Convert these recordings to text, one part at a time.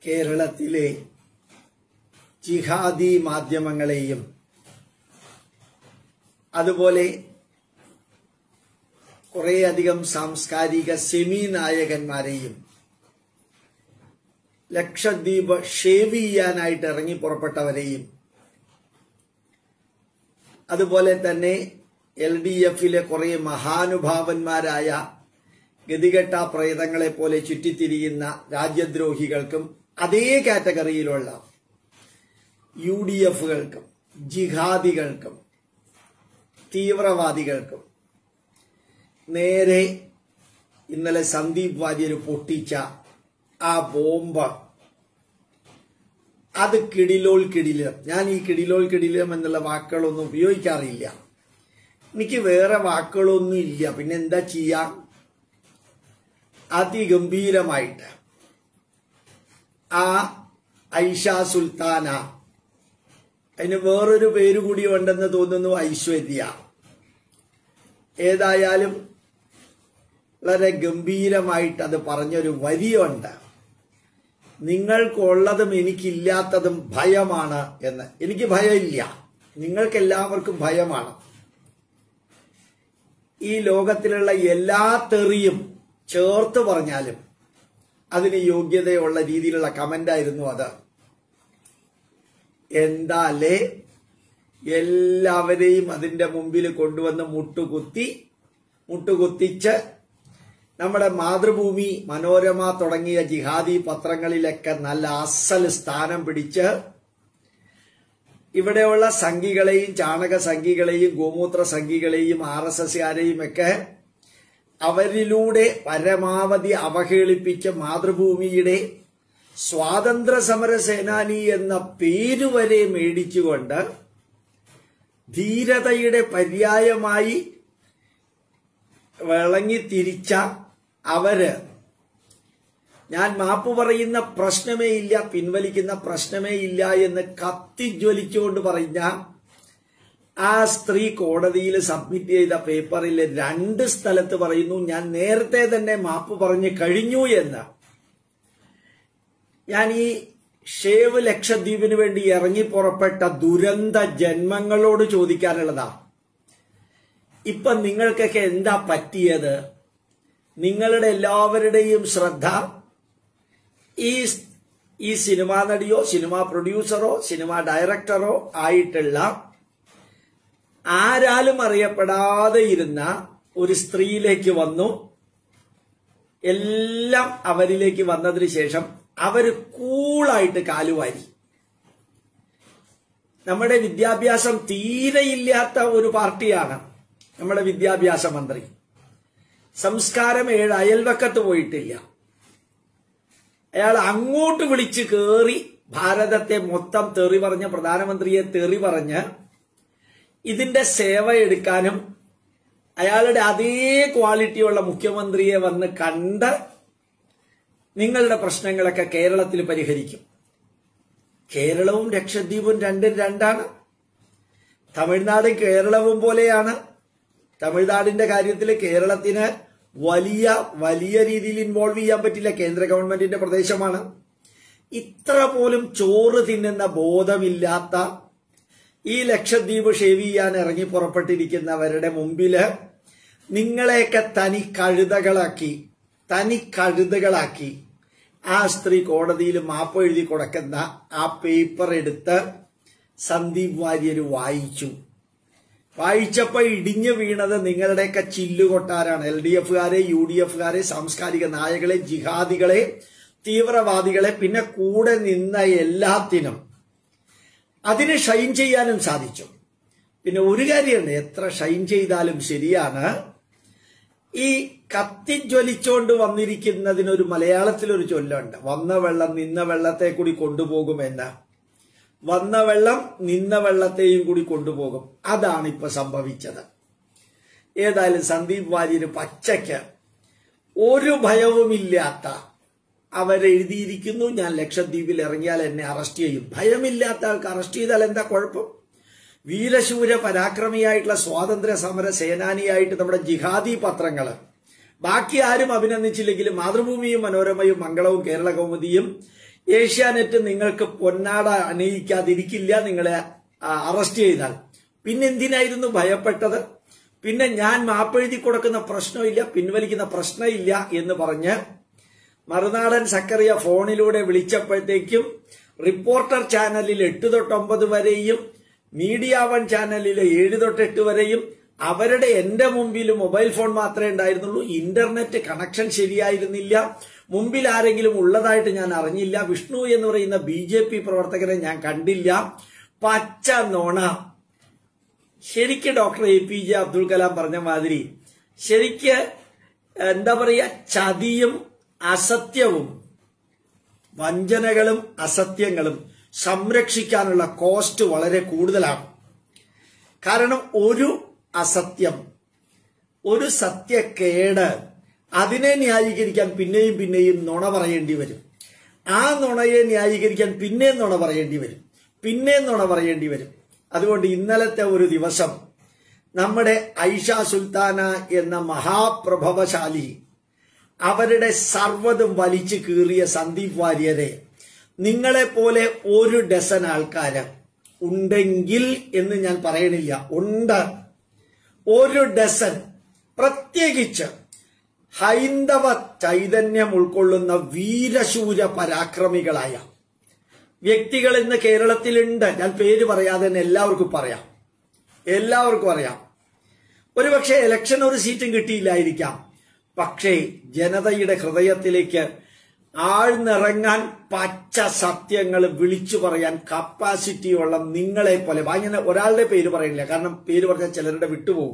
കേരളത്തിലെ ജിഹാദി മാധ്യമങ്ങളെയും അതുപോലെ കുറേയധികം സാംസ്കാരിക സെമി നായകന്മാരെയും ലക്ഷദ്വീപ് ഷേവ് ചെയ്യാനായിട്ട് ഇറങ്ങി പുറപ്പെട്ടവരെയും അതുപോലെ തന്നെ എൽ ഡി എഫിലെ കുറെ മഹാനുഭാവന്മാരായ ഗതികെട്ട പ്രേതങ്ങളെ പോലെ ചുറ്റിത്തിരിയുന്ന രാജ്യദ്രോഹികൾക്കും അതേ കാറ്റഗറിയിലുള്ള യു ഡി എഫുകൾക്കും ജിഹാദികൾക്കും തീവ്രവാദികൾക്കും നേരെ ഇന്നലെ സന്ദീപ് വാര്യർ പൊട്ടിച്ച ആ ബോംബ് അത് കിടിലോൾ കിടിലം ഞാൻ ഈ കിടിലോൾ കിടിലം എന്നുള്ള വാക്കുകളൊന്നും ഉപയോഗിക്കാറില്ല എനിക്ക് വേറെ വാക്കുകളൊന്നും ഇല്ല പിന്നെ എന്താ ചെയ്യാം അതിഗംഭീരമായിട്ട് ആ ഐഷ സുൽത്താന അതിന് വേറൊരു പേര് കൂടി ഉണ്ടെന്ന് തോന്നുന്നു ഐശ്വര്യ ഏതായാലും വളരെ ഗംഭീരമായിട്ട് അത് പറഞ്ഞൊരു വരിയുണ്ട് നിങ്ങൾക്കുള്ളതും എനിക്കില്ലാത്തതും ഭയമാണ് എന്ന് എനിക്ക് ഭയമില്ല നിങ്ങൾക്കെല്ലാവർക്കും ഭയമാണ് ഈ ലോകത്തിലുള്ള എല്ലാ തെറിയും ചേർത്ത് പറഞ്ഞാലും അതിന് യോഗ്യതയുള്ള രീതിയിലുള്ള കമന്റായിരുന്നു അത് എന്താലേ എല്ലാവരെയും അതിന്റെ മുമ്പിൽ കൊണ്ടുവന്ന് മുട്ടുകുത്തി മുട്ടുകുത്തിച്ച് നമ്മുടെ മാതൃഭൂമി മനോരമ തുടങ്ങിയ ജിഹാദി പത്രങ്ങളിലൊക്കെ നല്ല അസൽ സ്ഥാനം പിടിച്ച് ഇവിടെയുള്ള സംഘികളെയും ചാണക സംഘികളെയും ഗോമൂത്ര സംഘികളെയും ആർ എസ് എസ്കാരെയും ഒക്കെ അവരിലൂടെ പരമാവധി അവഹേളിപ്പിച്ച മാതൃഭൂമിയുടെ സ്വാതന്ത്ര്യ സമര സേനാനി എന്ന പേര് വരെ മേടിച്ചുകൊണ്ട് ധീരതയുടെ പര്യായമായി വിളങ്ങി തിരിച്ച അവര് ഞാൻ മാപ്പ് പറയുന്ന പ്രശ്നമേ ഇല്ല പിൻവലിക്കുന്ന പ്രശ്നമേ ഇല്ല എന്ന് കത്തിജ്വലിച്ചുകൊണ്ട് പറഞ്ഞ ആ സ്ത്രീ കോടതിയിൽ സബ്മിറ്റ് ചെയ്ത പേപ്പറിൽ രണ്ട് സ്ഥലത്ത് പറയുന്നു ഞാൻ നേരത്തെ തന്നെ മാപ്പ് പറഞ്ഞു കഴിഞ്ഞു എന്ന് ഞാൻ ഈ ഷേവ് ലക്ഷദ്വീപിന് വേണ്ടി ഇറങ്ങി പുറപ്പെട്ട ദുരന്ത ജന്മങ്ങളോട് ചോദിക്കാനുള്ളതാ ഇപ്പൊ നിങ്ങൾക്കൊക്കെ എന്താ പറ്റിയത് നിങ്ങളുടെ എല്ലാവരുടെയും ശ്രദ്ധ ഈ ഈ സിനിമാ നടിയോ സിനിമാ പ്രൊഡ്യൂസറോ സിനിമാ ഡയറക്ടറോ ആയിട്ടുള്ള ആരാലും അറിയപ്പെടാതെ ഇരുന്ന ഒരു സ്ത്രീയിലേക്ക് വന്നു എല്ലാം അവരിലേക്ക് വന്നതിന് ശേഷം അവര് കൂളായിട്ട് കാലുവാരി നമ്മുടെ വിദ്യാഭ്യാസം തീരെയില്ലാത്ത ഒരു പാർട്ടിയാണ് നമ്മുടെ വിദ്യാഭ്യാസ മന്ത്രി സംസ്കാരം ഏഴ് അയൽവക്കത്ത് പോയിട്ടില്ല അയാൾ അങ്ങോട്ട് വിളിച്ച് കേറി ഭാരതത്തെ മൊത്തം തെറി പറഞ്ഞ പ്രധാനമന്ത്രിയെ തെറി പറഞ്ഞ് ഇതിന്റെ സേവ എടുക്കാനും അയാളുടെ അതേ ക്വാളിറ്റിയുള്ള മുഖ്യമന്ത്രിയെ വന്ന് കണ്ട് നിങ്ങളുടെ പ്രശ്നങ്ങളൊക്കെ കേരളത്തിൽ പരിഹരിക്കും കേരളവും ലക്ഷദ്വീപും രണ്ടും രണ്ടാണ് തമിഴ്നാടും കേരളവും പോലെയാണ് തമിഴ്നാടിന്റെ കാര്യത്തിൽ കേരളത്തിന് വലിയ വലിയ രീതിയിൽ ഇൻവോൾവ് ചെയ്യാൻ പറ്റില്ല കേന്ദ്ര ഗവൺമെന്റിന്റെ പ്രദേശമാണ് ഇത്ര പോലും ചോറ് തിന്നുന്ന ബോധമില്ലാത്ത ഈ ലക്ഷദ്വീപ് ഷേവ് ചെയ്യാൻ ഇറങ്ങി പുറപ്പെട്ടിരിക്കുന്നവരുടെ മുമ്പില് നിങ്ങളെയൊക്കെ തനി കഴുതകളാക്കി തനി കഴുതകളാക്കി ആ സ്ത്രീ കോടതിയിൽ മാപ്പ് എഴുതി കൊടുക്കുന്ന ആ പേപ്പർ എടുത്ത് സന്ദീപ് വാര്യർ വായിച്ചു വായിച്ചപ്പോ ഇടിഞ്ഞു വീണത് നിങ്ങളുടെയൊക്കെ ചില്ലുകൊട്ടാരാണ് എൽ ഡി എഫുകാരെ യു ഡി എഫുകാരെ സാംസ്കാരിക നായകളെ ജിഹാദികളെ തീവ്രവാദികളെ പിന്നെ കൂടെ നിന്ന എല്ലാത്തിനും അതിന് ഷൈൻ ചെയ്യാനും സാധിച്ചു പിന്നെ ഒരു കാര്യമുണ്ട് എത്ര ഷൈൻ ചെയ്താലും ശരിയാണ് ഈ കത്തിജ്വലിച്ചോണ്ട് വന്നിരിക്കുന്നതിനൊരു മലയാളത്തിലൊരു ചൊല്ലുണ്ട് വന്ന വെള്ളം നിന്ന വെള്ളത്തെ കൂടി കൊണ്ടുപോകുമെന്ന് വന്ന വെള്ളം നിന്ന വെള്ളത്തെയും കൂടി കൊണ്ടുപോകും അതാണ് ഇപ്പൊ സംഭവിച്ചത് ഏതായാലും സന്ദീപ് വാര്യര് പച്ചയ്ക്ക് ഒരു ഭയവുമില്ലാത്ത അവരെഴുതിയിരിക്കുന്നു ഞാൻ ലക്ഷദ്വീപിൽ ഇറങ്ങിയാൽ എന്നെ അറസ്റ്റ് ചെയ്യും ഭയമില്ലാത്ത ആൾക്ക് അറസ്റ്റ് ചെയ്താൽ എന്താ കുഴപ്പം വീരശൂര പരാക്രമിയായിട്ടുള്ള സ്വാതന്ത്ര്യ സമര സേനാനിയായിട്ട് നമ്മുടെ ജിഹാദി പത്രങ്ങള് ബാക്കി ആരും അഭിനന്ദിച്ചില്ലെങ്കിലും മാതൃഭൂമിയും മനോരമയും മംഗളവും കേരള കൗമുദിയും ഏഷ്യാനെറ്റ് നിങ്ങൾക്ക് പൊന്നാട അണിയിക്കാതിരിക്കില്ല നിങ്ങളെ ആ, അറസ്റ്റ് ചെയ്താൽ പിന്നെ എന്തിനായിരുന്നു ഭയപ്പെട്ടത് പിന്നെ ഞാൻ മാപ്പെഴുതി കൊടുക്കുന്ന പ്രശ്നമില്ല പിൻവലിക്കുന്ന പ്രശ്നമില്ല എന്ന് പറഞ്ഞ് മറുനാടൻ സക്കറിയ ഫോണിലൂടെ വിളിച്ചപ്പോഴത്തേക്കും റിപ്പോർട്ടർ ചാനലിൽ എട്ട് തൊട്ട് ഒമ്പത് വരെയും മീഡിയ വൺ ചാനലിൽ ഏഴ് തൊട്ട് എട്ട് വരെയും അവരുടെ എന്റെ മുമ്പിൽ മൊബൈൽ ഫോൺ മാത്രമേ ഉണ്ടായിരുന്നുള്ളൂ ഇന്റർനെറ്റ് കണക്ഷൻ ശരിയായിരുന്നില്ല മുമ്പിൽ ആരെങ്കിലും ഉള്ളതായിട്ട് ഞാൻ അറിഞ്ഞില്ല വിഷ്ണു എന്ന് പറയുന്ന ബി ജെ പി പ്രവർത്തകരെ ഞാൻ കണ്ടില്ല പച്ച നോണ ശരിക്ക് doctor A P J Abdul Kalam പറഞ്ഞ മാതിരി ശരിക്ക് എന്താ പറയുക ചതിയും അസത്യവും വഞ്ചനകളും അസത്യങ്ങളും സംരക്ഷിക്കാനുള്ള കോസ്റ്റ് വളരെ കൂടുതലാണ് കാരണം ഒരു അസത്യം ഒരു സത്യക്കേട് അതിനെ ന്യായീകരിക്കാൻ പിന്നെയും പിന്നെയും നുണ പറയേണ്ടി വരും ആ നുണയെ ന്യായീകരിക്കാൻ പിന്നെയും നുണ പറയേണ്ടി വരും പിന്നെയും നുണ പറയേണ്ടി വരും അതുകൊണ്ട് ഇന്നലത്തെ ഒരു ദിവസം നമ്മുടെ ഐഷ സുൽത്താന എന്ന മഹാപ്രഭവശാലി അവരുടെ സർവ്വതും വലിച്ചു കീറിയ സന്ദീപ് വാര്യരെ നിങ്ങളെപ്പോലെ ഒരു ഡസൻ ആൾക്കാര് ഉണ്ടെങ്കിൽ എന്ന് ഞാൻ പറയണില്ല ഉണ്ട് ഒരു ഡസൻ പ്രത്യേകിച്ച് ഹൈന്ദവ ചൈതന്യം ഉൾക്കൊള്ളുന്ന വീരശൂര പരാക്രമികളായ വ്യക്തികൾ ഇന്ന് കേരളത്തിലുണ്ട് ഞാൻ പേര് പറയാതെ തന്നെ എല്ലാവർക്കും പറയാം എല്ലാവർക്കും അറിയാം ഒരുപക്ഷെ ഇലക്ഷൻ ഒരു സീറ്റും കിട്ടിയില്ലായിരിക്കാം പക്ഷേ ജനതയുടെ ഹൃദയത്തിലേക്ക് ആഴ്ന്നിറങ്ങാൻ പച്ച സത്യങ്ങൾ വിളിച്ചു പറയാൻ കപ്പാസിറ്റിയുള്ള നിങ്ങളെ പോലെ ഞാൻ ഒരാളുടെ പേര് പറയില്ല കാരണം പേര് പറഞ്ഞാൽ ചിലരുടെ വിട്ടുപോകും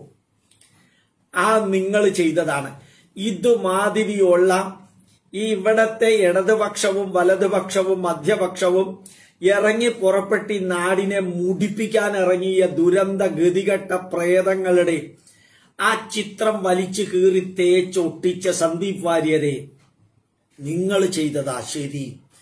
ആ നിങ്ങൾ ചെയ്തതാണ് ഇതുമാതിരിയുള്ള ഈ ഇവിടത്തെ ഇടതുപക്ഷവും വലതുപക്ഷവും മധ്യപക്ഷവും ഇറങ്ങി പുറപ്പെട്ടി നാടിനെ മുടിപ്പിക്കാൻ ഇറങ്ങിയ ദുരന്ത ഗതികെട്ട പ്രേതങ്ങളുടെ ആ ചിത്രം വലിച്ചു കീറി തേച്ചൊട്ടിച്ച സന്ദീപ് വാര്യരെ നിങ്ങൾ ചെയ്തതാ ശരി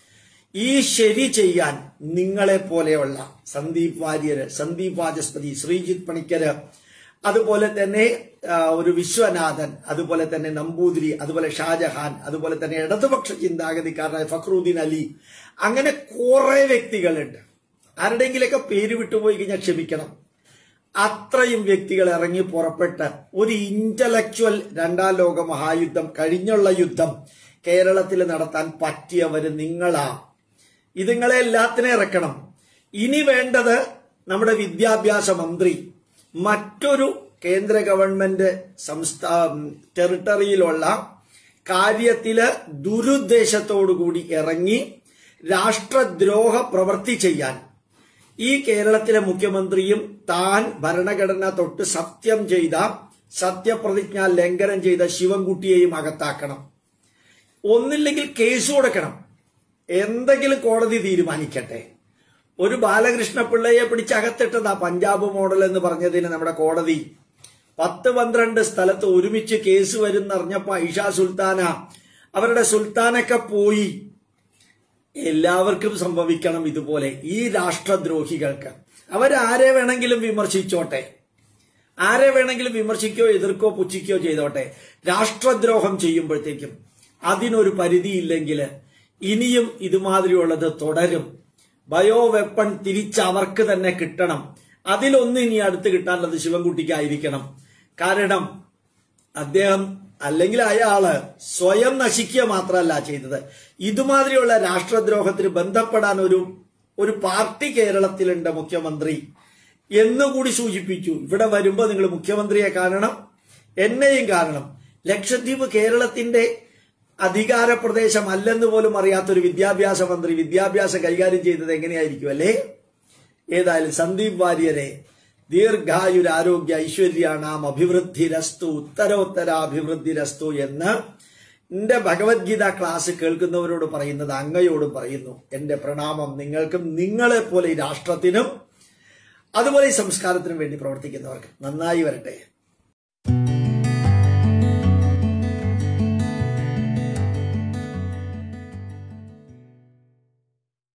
ഈ ശരി ചെയ്യാൻ നിങ്ങളെ പോലെയുള്ള സന്ദീപ് വാര്യര് സന്ദീപ് വാചസ്പതി ശ്രീജിത്ത് പണിക്കര് അതുപോലെ തന്നെ ആ, ഒരു വിശ്വനാഥൻ അതുപോലെ തന്നെ നമ്പൂതിരി അതുപോലെ ഷാജഹാൻ അതുപോലെ തന്നെ ഇടതുപക്ഷ ചിന്താഗതിക്കാരനായ ഫക്രുദ്ദീൻ അലി അങ്ങനെ കുറെ വ്യക്തികളുണ്ട് ആരുടെയെങ്കിലൊക്കെ പേര് വിട്ടുപോയി കഴിഞ്ഞാൽ ക്ഷമിക്കണം അത്രയും വ്യക്തികൾ ഇറങ്ങി പുറപ്പെട്ട് ഒരു ഇന്റലക്ച്വൽ രണ്ടാം ലോക മഹായുദ്ധം കഴിഞ്ഞുള്ള യുദ്ധം കേരളത്തിൽ നടത്താൻ പറ്റിയവര് നിങ്ങളാ ഇതുങ്ങളെ എല്ലാത്തിനെ ഇറക്കണം ഇനി വേണ്ടത് നമ്മുടെ വിദ്യാഭ്യാസ മന്ത്രി മറ്റൊരു കേന്ദ്ര ഗവൺമെന്റ് സംസ്ഥാന ടെറിട്ടറിയിലുള്ള കാര്യത്തില് ദുരുദ്ദേശത്തോടുകൂടി ഇറങ്ങി രാഷ്ട്രദ്രോഹ പ്രവൃത്തി ചെയ്യാൻ ഈ കേരളത്തിലെ മുഖ്യമന്ത്രിയും താൻ ഭരണഘടന തൊട്ട് സത്യം ചെയ്ത സത്യപ്രതിജ്ഞ ലംഘനം ചെയ്ത ശിവൻകുട്ടിയെയും അകത്താക്കണം ഒന്നില്ലെങ്കിൽ കേസ് കൊടുക്കണം എന്തെങ്കിലും കോടതി തീരുമാനിക്കട്ടെ ഒരു ബാലകൃഷ്ണ പിള്ളയെ പിടിച്ച് അകത്തിട്ടതാ പഞ്ചാബ് മോഡൽ എന്ന് പറഞ്ഞതിന് നമ്മുടെ കോടതി പത്ത് പന്ത്രണ്ട് സ്ഥലത്ത് ഒരുമിച്ച് കേസ് വരുന്നറിഞ്ഞപ്പോ ഐഷ സുൽത്താന അവരുടെ സുൽത്താനൊക്കെ പോയി എല്ലാവർക്കും സംഭവിക്കണം ഇതുപോലെ ഈ രാഷ്ട്രദ്രോഹികൾക്ക് അവരാരെ വേണമെങ്കിലും വിമർശിച്ചോട്ടെ ആരെ വേണമെങ്കിലും വിമർശിക്കോ എതിർക്കോ പുച്ഛിക്കോ ചെയ്തോട്ടെ രാഷ്ട്രദ്രോഹം ചെയ്യുമ്പോഴത്തേക്കും അതിനൊരു പരിധിയില്ലെങ്കിൽ ഇനിയും ഇതുമാതിരിയുള്ളത് തുടരും ബയോ വെപ്പൺ തിരിച്ച് അവർക്ക് തന്നെ കിട്ടണം അതിലൊന്ന് ഇനി അടുത്ത് കിട്ടാനുള്ളത് ശിവൻകുട്ടിക്കായിരിക്കണം കാരണം അദ്ദേഹം അല്ലെങ്കിൽ അയാള് സ്വയം നശിക്കുക മാത്രമല്ല ചെയ്തത് ഇതുമാതിരിയുള്ള രാഷ്ട്രദ്രോഹത്തിന് ബന്ധപ്പെടാൻ ഒരു ഒരു പാർട്ടി കേരളത്തിലുണ്ട് മുഖ്യമന്ത്രി എന്നുകൂടി സൂചിപ്പിച്ചു ഇവിടെ വരുമ്പോ നിങ്ങൾ മുഖ്യമന്ത്രിയെ കാണണം എന്നെയും കാണണം ലക്ഷദ്വീപ് കേരളത്തിന്റെ അധികാര പ്രദേശമല്ലെന്ന് പോലും അറിയാത്തൊരു വിദ്യാഭ്യാസ മന്ത്രി വിദ്യാഭ്യാസം കൈകാര്യം ചെയ്തത് എങ്ങനെയായിരിക്കും അല്ലേ ഏതായാലും സന്ദീപ് വാര്യരെ ദീർഘായുരാരോഗ്യ ഐശ്വര്യാണാം അഭിവൃദ്ധിരസ്തു ഉത്തരോത്തരാഭിവൃദ്ധിരസ്തു എന്ന് എന്റെ ഭഗവത്ഗീത ക്ലാസ് കേൾക്കുന്നവരോട് പറയുന്നത് അങ്ങയോടും പറയുന്നു എന്റെ പ്രണാമം നിങ്ങൾക്കും നിങ്ങളെ പോലെ ഈ രാഷ്ട്രത്തിനും അതുപോലെ ഈ സംസ്കാരത്തിനും വേണ്ടി പ്രവർത്തിക്കുന്നവർക്ക് നന്നായി വരട്ടെ